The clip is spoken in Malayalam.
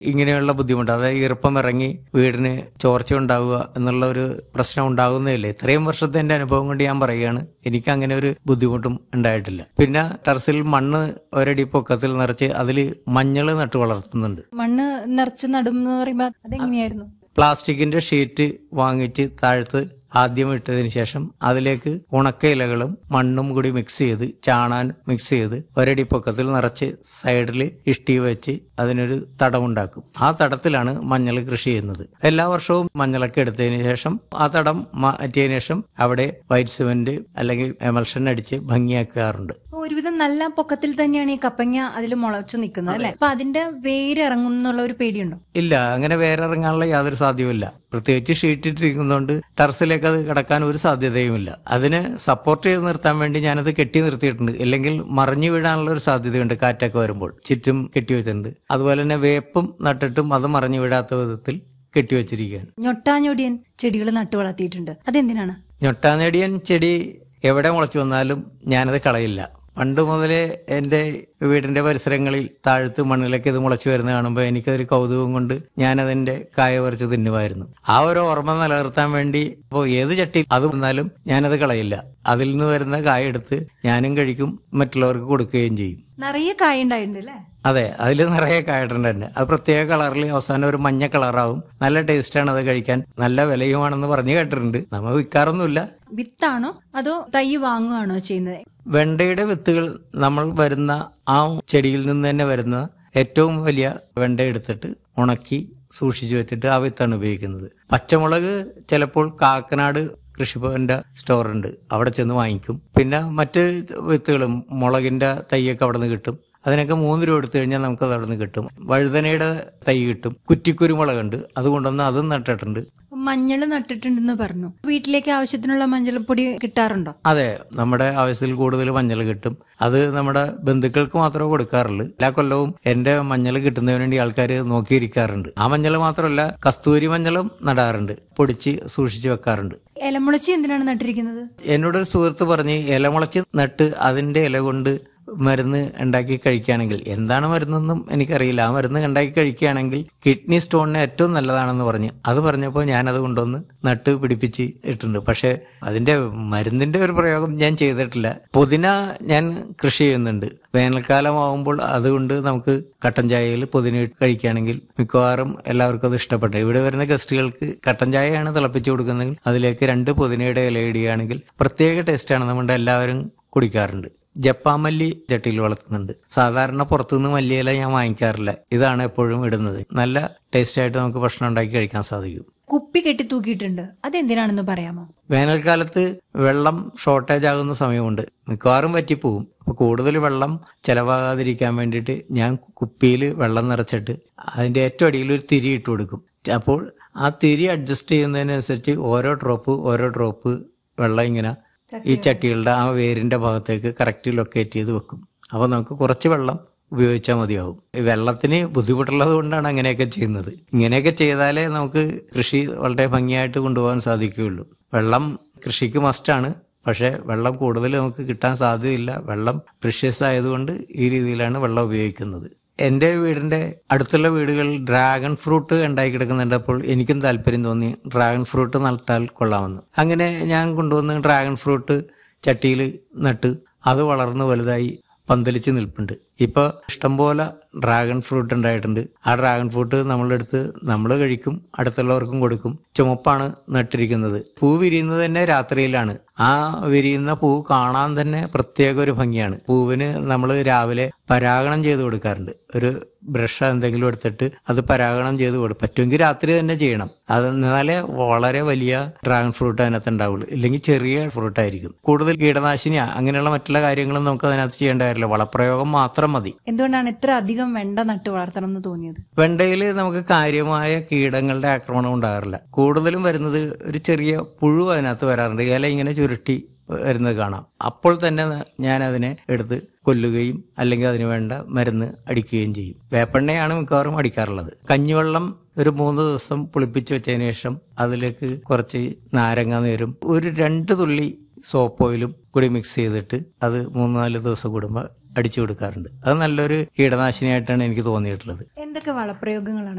ഇങ്ങനെയുള്ള ബുദ്ധിമുട്ട് അതായത് ഈർപ്പം ഇറങ്ങി വീടിന് ചോർച്ച ഉണ്ടാവുക എന്നുള്ള ഒരു പ്രശ്നം ഉണ്ടാകുന്നതല്ലേ ഇത്രയും വർഷത്തെ എൻ്റെ അനുഭവം കൊണ്ട് ഞാൻ പറയുകയാണ് എനിക്ക് അങ്ങനെ ഒരു ബുദ്ധിമുട്ടും ഉണ്ടായിട്ടില്ല പിന്നെ ടെറസിൽ മണ്ണ് ഒരടി പൊക്കത്തിൽ നിറച്ച് അതിൽ മഞ്ഞൾ നട്ടു വളർത്തുന്നുണ്ട് മണ്ണ് നിറച്ച് നടും എന്ന് പറയുമ്പോ അതെങ്ങനെയായിരുന്നു പ്ലാസ്റ്റിക്കിന്റെ ഷീറ്റ് വാങ്ങിച്ച് താഴ്ത്ത് ആദ്യം ഇട്ടതിന് ശേഷം അതിലേക്ക് ഉണക്ക ഇലകളും മണ്ണും കൂടി മിക്സ് ചെയ്ത് ചാണാൻ മിക്സ് ചെയ്ത് ഒരടി പൊക്കത്തിൽ നിറച്ച് സൈഡിൽ ഇഷ്ടി വെച്ച് അതിനൊരു തടമുണ്ടാക്കും ആ തടത്തിലാണ് മഞ്ഞൾ കൃഷി ചെയ്യുന്നത് എല്ലാ വർഷവും മഞ്ഞളൊക്കെ എടുത്തതിന് ശേഷം ആ തടം മാറ്റിയതിനു ശേഷം അവിടെ വൈറ്റ് സിമെന്റ് അല്ലെങ്കിൽ എമൽഷൻ അടിച്ച് ഭംഗിയാക്കാറുണ്ട് അപ്പൊ ഒരുവിധം നല്ല പൊക്കത്തിൽ തന്നെയാണ് ഈ കപ്പങ്ങ അതിൽ മുളച്ചു നിൽക്കുന്നത് അല്ലെ അപ്പൊ അതിന്റെ വേര് ഇറങ്ങും എന്നുള്ള ഒരു പേടിയുണ്ടോ ഇല്ല അങ്ങനെ വേറെ ഇറങ്ങാനുള്ള യാതൊരു സാധ്യവുമില്ല പ്രത്യേകിച്ച് ഷീറ്റ് ഇട്ടിരിക്കുന്നതുകൊണ്ട് ടെറസിലേക്ക് അത് കിടക്കാൻ ഒരു സാധ്യതയുമില്ല അതിന് സപ്പോർട്ട് ചെയ്ത് നിർത്താൻ വേണ്ടി ഞാനത് കെട്ടി നിർത്തിയിട്ടുണ്ട് ഇല്ലെങ്കിൽ മറിഞ്ഞു വീഴാനുള്ള ഒരു സാധ്യതയുണ്ട് കാറ്റൊക്കെ വരുമ്പോൾ ചുറ്റും കെട്ടിവെച്ചിട്ടുണ്ട് അതുപോലെ തന്നെ വേപ്പും നട്ടിട്ടും അത് മറിഞ്ഞു വീഴാത്ത വിധത്തിൽ കെട്ടിവെച്ചിരിക്കുകയാണ് ഞൊട്ടാഞ്ഞൊടിയൻ ചെടികൾ നട്ടു വളർത്തിയിട്ടുണ്ട് അതെന്തിനാണ് ഞൊട്ടാനേടിയൻ ചെടി എവിടെ മുളച്ചു വന്നാലും ഞാനത് കളയില്ല പണ്ട് മുതലേ എൻ്റെ വീടിന്റെ പരിസരങ്ങളിൽ താഴത്ത് മണ്ണിലൊക്കെ ഇത് മുളച്ചു വരുന്ന കാണുമ്പോൾ എനിക്കതൊരു കൗതുകം കൊണ്ട് ഞാനതിന്റെ കായ പറിച്ച് തിന്നുമായിരുന്നു ആ ഒരു ഓർമ്മ നിലനിർത്താൻ വേണ്ടി ഇപ്പോൾ ഏത് ചട്ടി അത് വന്നാലും ഞാനത് കളയില്ല അതിൽ നിന്ന് വരുന്ന കായ എടുത്ത് ഞാനും കഴിക്കും മറ്റുള്ളവർക്ക് കൊടുക്കുകയും ചെയ്യും നിറയെ കായ ഉണ്ടായിട്ടുണ്ട് അല്ലേ അതെ അതിൽ നിറയെ കായിട്ടുണ്ട് അത് പ്രത്യേക കളറിൽ അവസാനം ഒരു മഞ്ഞ കളറാവും നല്ല ടേസ്റ്റാണ് അത് കഴിക്കാൻ നല്ല വിലയുമാണെന്ന് പറഞ്ഞു കേട്ടിട്ടുണ്ട് നമ്മൾ വിൽക്കാറൊന്നുമില്ല വിത്താണോ അതോ തൈ വാങ്ങുകയാണോ ചെയ്യുന്നത് വെണ്ടയുടെ വിത്തുകൾ നമ്മൾ വരുന്ന ആ ചെടിയിൽ നിന്ന് തന്നെ വരുന്ന ഏറ്റവും വലിയ വെണ്ട എടുത്തിട്ട് ഉണക്കി സൂക്ഷിച്ചു വെച്ചിട്ട് ആ വിത്താണ് ഉപയോഗിക്കുന്നത് പച്ചമുളക് ചിലപ്പോൾ കാക്കനാട് കൃഷിഭവന്റെ സ്റ്റോറുണ്ട് അവിടെ ചെന്ന് വാങ്ങിക്കും പിന്നെ മറ്റ് വിത്തുകളും മുളകിന്റെ തൈയൊക്കെ അവിടെ നിന്ന് കിട്ടും അതിനൊക്കെ മൂന്ന് രൂപ എടുത്തു കഴിഞ്ഞാൽ നമുക്ക് അത് അവിടെ നിന്ന് കിട്ടും വഴുതനയുടെ തൈ കിട്ടും കുറ്റിക്കുരുമുളകുണ്ട് അതുകൊണ്ടൊന്ന് അതും നട്ടിട്ടുണ്ട് മഞ്ഞൾ നട്ടിട്ടുണ്ടെന്ന് പറഞ്ഞു വീട്ടിലേക്ക് ആവശ്യത്തിനുള്ള മഞ്ഞൾപ്പൊടി കിട്ടാറുണ്ടോ അതെ നമ്മുടെ ആവശ്യത്തിൽ കൂടുതൽ മഞ്ഞൾ കിട്ടും അത് നമ്മുടെ ബന്ധുക്കൾക്ക് മാത്രമേ കൊടുക്കാറുള്ളൂ എല്ലാ കൊല്ലവും എന്റെ മഞ്ഞൾ കിട്ടുന്നതിന് വേണ്ടി ആൾക്കാർ നോക്കിയിരിക്കാറുണ്ട് ആ മഞ്ഞൾ മാത്രമല്ല കസ്തൂരി മഞ്ഞളും നടാറുണ്ട് പൊടിച്ച് സൂക്ഷിച്ചു വെക്കാറുണ്ട് ഇലമുളച്ചി എന്തിനാണ് നട്ടിരിക്കുന്നത് എന്നോടൊരു സുഹൃത്ത് പറഞ്ഞ് ഇലമുളച്ച് നട്ട് അതിന്റെ ഇല കൊണ്ട് മരുന്ന് ഉണ്ടാക്കി കഴിക്കുകയാണെങ്കിൽ എന്താണ് മരുന്നെന്നും എനിക്കറിയില്ല ആ മരുന്ന് ഉണ്ടാക്കി കഴിക്കുകയാണെങ്കിൽ കിഡ്നി സ്റ്റോണിന് ഏറ്റവും നല്ലതാണെന്ന് പറഞ്ഞ് അത് പറഞ്ഞപ്പോൾ ഞാനത് കൊണ്ടുവന്ന് നട്ട് പിടിപ്പിച്ച് ഇട്ടിട്ടുണ്ട് പക്ഷേ അതിന്റെ മരുന്നിന്റെ ഒരു പ്രയോഗം ഞാൻ ചെയ്തിട്ടില്ല പുതിന ഞാൻ കൃഷി ചെയ്യുന്നുണ്ട് വേനൽക്കാലമാകുമ്പോൾ അതുകൊണ്ട് നമുക്ക് കട്ടൻ ചായയിൽ പുതിന ഇട്ട് കഴിക്കുകയാണെങ്കിൽ മിക്കവാറും എല്ലാവർക്കും അത് ഇഷ്ടപ്പെട്ടു ഇവിടെ വരുന്ന ഗസ്റ്റുകൾക്ക് കട്ടൻ ചായയാണ് തിളപ്പിച്ചു കൊടുക്കുന്നതെങ്കിൽ അതിലേക്ക് രണ്ട് പുതിനയുടെ ഇല ഇടുകയാണെങ്കിൽ പ്രത്യേക ടേസ്റ്റാണ് നമ്മുടെ എല്ലാവരും കുടിക്കാറുണ്ട് ജപ്പാൻ മല്ലി ചട്ടിയിൽ വളർത്തുന്നുണ്ട് സാധാരണ പുറത്തുനിന്ന് മല്ലിയില ഞാൻ വാങ്ങിക്കാറില്ല ഇതാണ് എപ്പോഴും ഇടുന്നത് നല്ല ടേസ്റ്റ് ആയിട്ട് നമുക്ക് ഭക്ഷണം ഉണ്ടാക്കി കഴിക്കാൻ സാധിക്കും കുപ്പി കെട്ടി തൂക്കിയിട്ടുണ്ട് അതെന്തിനാണെന്ന് പറയാമോ വേനൽക്കാലത്ത് വെള്ളം ഷോർട്ടേജ് ആകുന്ന സമയമുണ്ട് മിക്കവാറും പറ്റിപ്പോവും അപ്പോൾ കൂടുതൽ വെള്ളം ചിലവാകാതിരിക്കാൻ വേണ്ടിയിട്ട് ഞാൻ കുപ്പിയിൽ വെള്ളം നിറച്ചിട്ട് അതിൻ്റെ ഏറ്റവും അടിയിൽ ഒരു തിരി ഇട്ട് കൊടുക്കും അപ്പോൾ ആ തിരി അഡ്ജസ്റ്റ് ചെയ്യുന്നതിനനുസരിച്ച് ഓരോ ഡ്രോപ്പ് ഓരോ ഡ്രോപ്പ് വെള്ളം ഇങ്ങനെ ഈ ചട്ടികളുടെ ആ വേരിന്റെ ഭാഗത്തേക്ക് കറക്റ്റ് ലൊക്കേറ്റ് ചെയ്ത് വെക്കും അപ്പോൾ നമുക്ക് കുറച്ച് വെള്ളം ഉപയോഗിച്ചാൽ മതിയാവും ഈ വെള്ളത്തിന് ബുദ്ധിമുട്ടുള്ളത് കൊണ്ടാണ് അങ്ങനെയൊക്കെ ചെയ്യുന്നത് ഇങ്ങനെയൊക്കെ ചെയ്താലേ നമുക്ക് കൃഷി വളരെ ഭംഗിയായിട്ട് കൊണ്ടുപോകാൻ സാധിക്കുകയുള്ളൂ വെള്ളം കൃഷിക്ക് മസ്റ്റാണ് പക്ഷേ വെള്ളം കൂടുതൽ നമുക്ക് കിട്ടാൻ സാധ്യതയില്ല വെള്ളം പ്രഷ്യസ് ആയതുകൊണ്ട് ഈ രീതിയിലാണ് വെള്ളം ഉപയോഗിക്കുന്നത് എൻ്റെ വീടിൻ്റെ അടുത്തുള്ള വീടുകളിൽ ഡ്രാഗൺ ഫ്രൂട്ട് ഉണ്ടായി കിടക്കുന്നുണ്ട് അപ്പോൾ എനിക്കും താല്പര്യം തോന്നി ഡ്രാഗൺ ഫ്രൂട്ട് നട്ടാൽ കൊള്ളാമെന്ന് അങ്ങനെ ഞാൻ കൊണ്ടുവന്ന് ഡ്രാഗൺ ഫ്രൂട്ട് ചട്ടിയിൽ നട്ട് അത് വളർന്ന് വലുതായി പന്തലിച്ച് നിൽപ്പുണ്ട് ഇപ്പോൾ ഇഷ്ടംപോലെ ഡ്രാഗൺ ഫ്രൂട്ട് ഉണ്ടായിട്ടുണ്ട് ആ ഡ്രാഗൺ ഫ്രൂട്ട് നമ്മളെടുത്ത് നമ്മൾ കഴിക്കും അടുത്തുള്ളവർക്കും കൊടുക്കും ചുമപ്പാണ് നട്ടിരിക്കുന്നത് പൂ വിരിയുന്നത് തന്നെ രാത്രിയിലാണ് ആ വിരിയുന്ന പൂ കാണാൻ തന്നെ പ്രത്യേക ഒരു ഭംഗിയാണ് പൂവിന് നമ്മൾ രാവിലെ പരാഗണം ചെയ്ത് കൊടുക്കാറുണ്ട് ഒരു ബ്രഷ് എന്തെങ്കിലും എടുത്തിട്ട് അത് പരാഗണം ചെയ്ത് കൊടുക്കും പറ്റുമെങ്കിൽ രാത്രി തന്നെ ചെയ്യണം അത് എന്നാലേ വളരെ വലിയ ഡ്രാഗൺ ഫ്രൂട്ട് അതിനകത്ത് ഉണ്ടാവുള്ളൂ ഇല്ലെങ്കിൽ ചെറിയ ഫ്രൂട്ട് ആയിരിക്കും കൂടുതൽ കീടനാശിനി അങ്ങനെയുള്ള മറ്റുള്ള കാര്യങ്ങളും നമുക്ക് അതിനകത്ത് ചെയ്യേണ്ട കാര്യമില്ല വളപ്രയോഗം മാത്രം മതി എന്തുകൊണ്ടാണ് ഇത്ര അധികം വെണ്ട നട്ട് വളർത്തണം എന്ന് തോന്നിയത് വെണ്ടയിൽ നമുക്ക് കാര്യമായ കീടങ്ങളുടെ ആക്രമണം ഉണ്ടാകാറില്ല കൂടുതലും വരുന്നത് ഒരു ചെറിയ പുഴു അതിനകത്ത് വരാറുണ്ട് ഇല ഇങ്ങനെ ചുരുട്ടി വരുന്നത് കാണാം അപ്പോൾ തന്നെ ഞാൻ അതിനെ എടുത്ത് കൊല്ലുകയും അല്ലെങ്കിൽ അതിന് വേണ്ട മരുന്ന് അടിക്കുകയും ചെയ്യും വേപ്പെണ്ണയാണ് മിക്കവാറും അടിക്കാറുള്ളത് കഞ്ഞിവെള്ളം ഒരു മൂന്ന് ദിവസം പുളിപ്പിച്ച് വെച്ചതിന് ശേഷം അതിലേക്ക് കുറച്ച് നാരങ്ങ നീരും ഒരു രണ്ട് തുള്ളി സോപ്പ് ഓയിലും കൂടി മിക്സ് ചെയ്തിട്ട് അത് മൂന്ന് നാല് ദിവസം കൂടുമ്പോൾ അടിച്ചു കൊടുക്കാറുണ്ട് അത് നല്ലൊരു കീടനാശിനിയായിട്ടാണ് എനിക്ക് തോന്നിയിട്ടുള്ളത് എന്തൊക്കെ വളപ്രയോഗങ്ങളാണ്